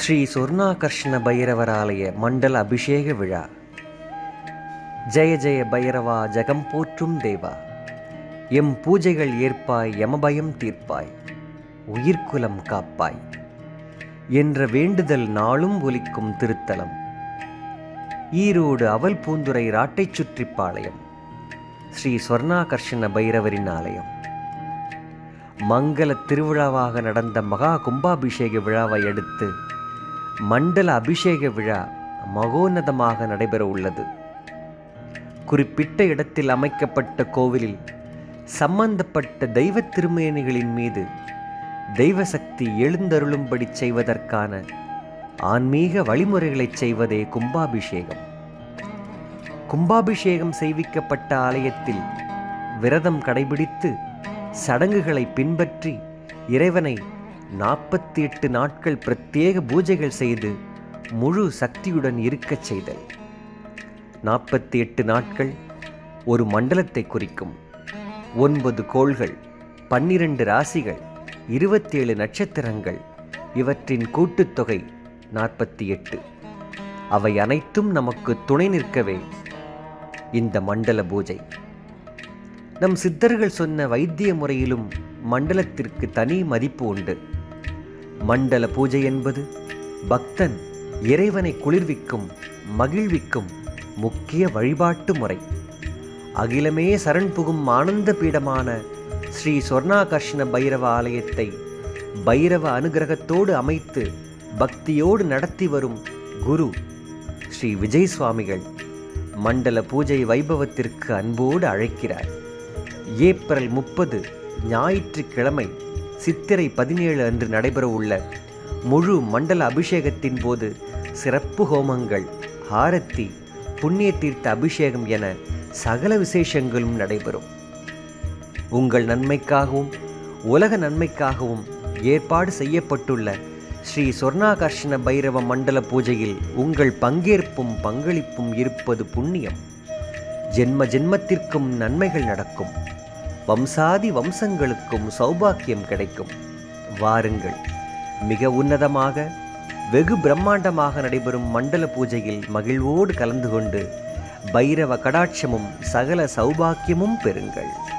ஸ்ரீ சொர்ணாகர்ஷ்ண பைரவர் ஆலய மண்டல அபிஷேக விழா ஜெய ஜெய பைரவா ஜெகம் போற்றும் தேவா எம் பூஜைகள் ஏற்பாய் யமபயம் தீர்ப்பாய் உயிர்க்குலம் காப்பாய் என்ற வேண்டுதல் நாளும் ஒலிக்கும் திருத்தலம் ஈரோடு அவல் பூந்துரை ராட்டைச் சுற்றிப்பாளையம் ஸ்ரீ சொர்ணாகர்ஷண பைரவரின் ஆலயம் மங்கள திருவிழாவாக நடந்த மகா கும்பாபிஷேக விழாவை அடுத்து மண்டல அபிஷேக விழா மகோன்னதமாக நடைபெற உள்ளது குறிப்பிட்ட இடத்தில் அமைக்கப்பட்ட கோவிலில் சம்பந்தப்பட்ட தெய்வ திருமேனிகளின் மீது தெய்வ சக்தி எழுந்தருளும்படி செய்வதற்கான ஆன்மீக வழிமுறைகளைச் செய்வதே கும்பாபிஷேகம் கும்பாபிஷேகம் செய்விக்கப்பட்ட ஆலயத்தில் விரதம் கடைபிடித்து சடங்குகளை பின்பற்றி இறைவனை நாற்பத்தி எட்டு நாட்கள் பிரத்யேக பூஜைகள் செய்து முழு சக்தியுடன் இருக்கச் செய்தல் நாற்பத்தி எட்டு நாட்கள் ஒரு மண்டலத்தை குறிக்கும் ஒன்பது கோள்கள் பன்னிரண்டு ராசிகள் இருபத்தேழு நட்சத்திரங்கள் இவற்றின் கூட்டுத்தொகை நாற்பத்தி எட்டு அவை அனைத்தும் நமக்கு துணை நிற்கவே இந்த மண்டல பூஜை நம் சித்தர்கள் சொன்ன வைத்திய முறையிலும் மண்டலத்திற்கு தனி மதிப்பு உண்டு மண்டல பூஜை என்பது பக்தன் இறைவனை குளிர்விக்கும் மகிழ்விக்கும் முக்கிய வழிபாட்டு முறை அகிலமே சரண் புகும் ஆனந்த பீடமான ஸ்ரீ சொர்ணாகர்ஷ்ண பைரவ ஆலயத்தை பைரவ அனுகிரகத்தோடு அமைத்து பக்தியோடு நடத்தி வரும் குரு ஸ்ரீ விஜய் சுவாமிகள் மண்டல பூஜை வைபவத்திற்கு அன்போடு அழைக்கிறார் ஏப்ரல் முப்பது ஞாயிற்றுக்கிழமை சித்திரை பதினேழு அன்று நடைபெற உள்ள முழு மண்டல அபிஷேகத்தின் போது சிறப்பு ஹோமங்கள் ஆரத்தி புண்ணிய தீர்த்த அபிஷேகம் என சகல விசேஷங்களும் நடைபெறும் உங்கள் நன்மைக்காகவும் உலக நன்மைக்காகவும் ஏற்பாடு செய்யப்பட்டுள்ள ஸ்ரீ சொர்ணாகர்ஷண பைரவ மண்டல பூஜையில் உங்கள் பங்கேற்பும் பங்களிப்பும் இருப்பது புண்ணியம் ஜென்ம ஜென்மத்திற்கும் நன்மைகள் நடக்கும் வம்சாதி வம்சங்களுக்கும் சௌபாக்கியம் கிடைக்கும் வாருங்கள் மிக உன்னதமாக வெகு பிரம்மாண்டமாக நடைபெறும் மண்டல பூஜையில் மகிழ்வோடு கலந்து கொண்டு பைரவ கடாட்சமும் சகல சௌபாக்கியமும் பெறுங்கள்